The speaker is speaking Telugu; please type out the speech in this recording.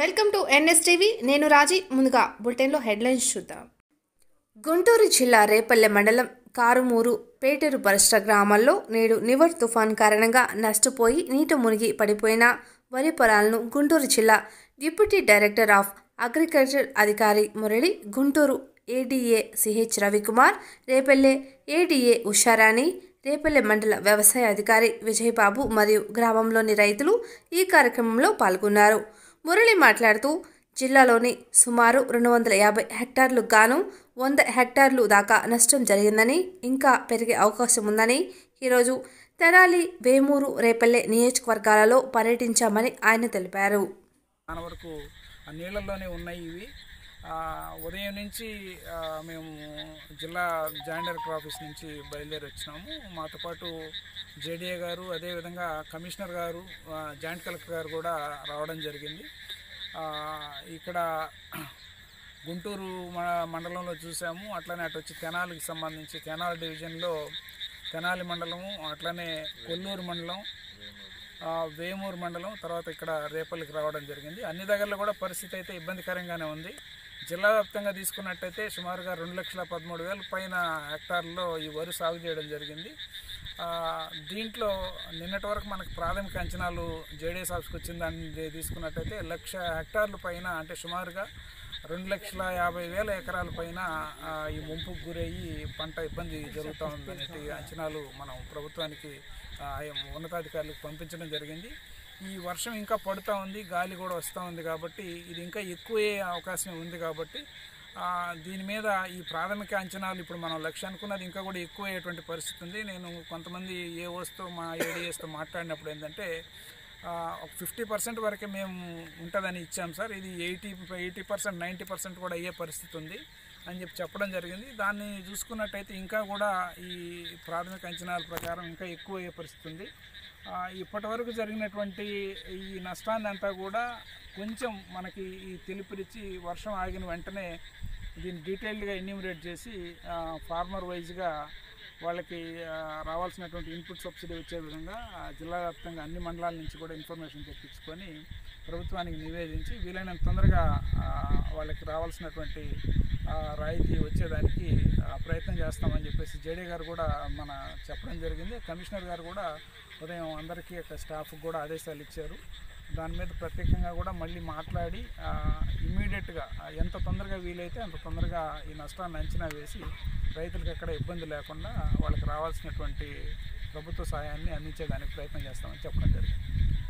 వెల్కమ్ టు ఎన్ఎస్టీవీ నేను రాజీ ముందుగా బులెటిన్లో హెడ్లైన్స్ చూద్దాం గుంటూరు జిల్లా రేపల్లె మండలం కారుమూరు పేటూరు పరిసర గ్రామాల్లో నేడు నివర్ తుఫాన్ కారణంగా నష్టపోయి నీట మునిగి పడిపోయిన వరి పొలాలను గుంటూరు జిల్లా డిప్యూటీ డైరెక్టర్ ఆఫ్ అగ్రికల్చర్ అధికారి Murali Guntur ADA CH Ravikumar Repalle ADA Usharani Repalle మండల వ్యవసాయ అధికారి విజయబాబు మరియు గ్రామంలోని రైతులు ఈ కార్యక్రమంలో పాల్గొన్నారు మురళి మాట్లాడుతూ జిల్లాలోని సుమారు రెండు వందల యాభై హెక్టార్లకు గాను వంద హెక్టార్లు దాకా నష్టం జరిగిందని ఇంకా పెరిగే అవకాశం ఉందని ఈరోజు తెనాలి వేమూరు రేపల్లె నియోజకవర్గాలలో పర్యటించామని ఆయన తెలిపారు చాలా వరకు ఆ నీళ్ళల్లోనే ఉన్నాయి ఇవి ఆ, ఉదయం నుంచి ఆ, మేము జిల్లా జాయింట్ డైరెక్టర్ ఆఫీస్ నుంచి బయలుదేరి వచ్చినాము మాతో పాటు జేడీఏ గారు అదేవిధంగా కమిషనర్ గారు ఆ, జాయింట్ కలెక్టర్ గారు కూడా రావడం జరిగింది ఆ, ఇక్కడ గుంటూరు మ- మండలంలో చూసాము అట్లనే అటు వచ్చి తెనాలికి సంబంధించి తెనాలి డివిజన్లో తెనాలి మండలము అట్లనే కొల్లూరు మండలం ఆ, వేమూరు మండలం తర్వాత ఇక్కడ రేపల్లికి రావడం జరిగింది అన్ని దగ్గరలో కూడా పరిస్థితి అయితే ఇబ్బందికరంగానే ఉంది జిల్లా వ్యాప్తంగా తీసుకున్నట్టయితే సుమారుగా రెండు లక్షల పదమూడు వేల పైన హెక్టార్లో ఈ వరి సాగు చేయడం జరిగింది ఆ, దీంట్లో నిన్నటి వరకు మనకు ప్రాథమిక అంచనాలు జేడీఎస్ ఆఫీస్కి వచ్చిన దాన్ని తీసుకున్నట్టయితే లక్ష హెక్టార్ల పైన అంటే సుమారుగా రెండు లక్షల యాభై వేల ఎకరాల పైన ఆ, ఈ ముంపుకు గురయ్యి పంట ఇబ్బంది జరుగుతూ ఉందనేటి అంచనాలు మనం ప్రభుత్వానికి ఆ, ఆయా ఉన్నతాధికారులకు పంపించడం జరిగింది ఈ వర్షం ఇంకా పడుతూ ఉంది గాలి కూడా వస్తూ ఉంది కాబట్టి ఇది ఇంకా ఎక్కువే అవకాశం ఉంది కాబట్టి ఆ, దీని మీద ఈ ప్రాథమిక అంచనాలు ఇప్పుడు మనం లక్ష అనుకున్నది ఇంకా కూడా ఎక్కువ అయ్యేటువంటి పరిస్థితి ఉంది నేను కొంతమంది ఏ వస్తూ మా ఏడిఎస్తో మాట్లాడినప్పుడు ఏంటంటే ఆ, ఒక ఫిఫ్టీ పర్సెంట్ వరకే మేము ఉంటుందని ఇచ్చాం సార్ ఇది eighty eighty percent ninety percent కూడా అయ్యే పరిస్థితి ఉంది అని చెప్పి చెప్పడం జరిగింది దాన్ని చూసుకున్నట్టయితే ఇంకా కూడా ఈ ప్రాథమిక అంచనాల ప్రకారం ఇంకా ఎక్కువ అయ్యే పరిస్థితి ఉంది ఆ, ఇప్పటి వరకు జరిగినటువంటి ఈ నష్టాన్ని అంతా కూడా కొంచెం మనకి ఈ తెలుపునిచ్చి వర్షం ఆగిన వెంటనే దీన్ని డీటెయిల్డ్గా ఎన్యూమరేట్ చేసి ఆ, ఫార్మర్ వైజ్గా వాళ్ళకి ఆ, రావాల్సినటువంటి ఇన్పుట్ సబ్సిడీ వచ్చే విధంగా ఆ, జిల్లా వ్యాప్తంగా అన్ని మండలాల నుంచి కూడా ఇన్ఫర్మేషన్ తెప్పించుకొని ప్రభుత్వానికి నివేదించి వీలైనంత తొందరగా ఆ, వాళ్ళకి రావాల్సినటువంటి ఆ, రాయితీ వచ్చేదానికి ఆ, ప్రయత్నం చేస్తామని చెప్పేసి జేడీ గారు కూడా మన చెప్పడం జరిగింది కమిషనర్ గారు కూడా ఉదయం అందరికీ ఒక స్టాఫ్ కూడా ఆదేశాలు ఇచ్చారు దాని మీద ప్రత్యేకంగా కూడా మళ్ళీ మాట్లాడి ఇమ్మీడియట్గా ఎంత తొందరగా వీలైతే అంత తొందరగా ఈ నష్టాన్ని అంచనా వేసి రైతులకు ఎక్కడ ఇబ్బంది లేకుండా వాళ్ళకి రావాల్సినటువంటి ప్రభుత్వ సహాయాన్ని అందించేదానికి ప్రయత్నం చేస్తామని చెప్పడం జరిగింది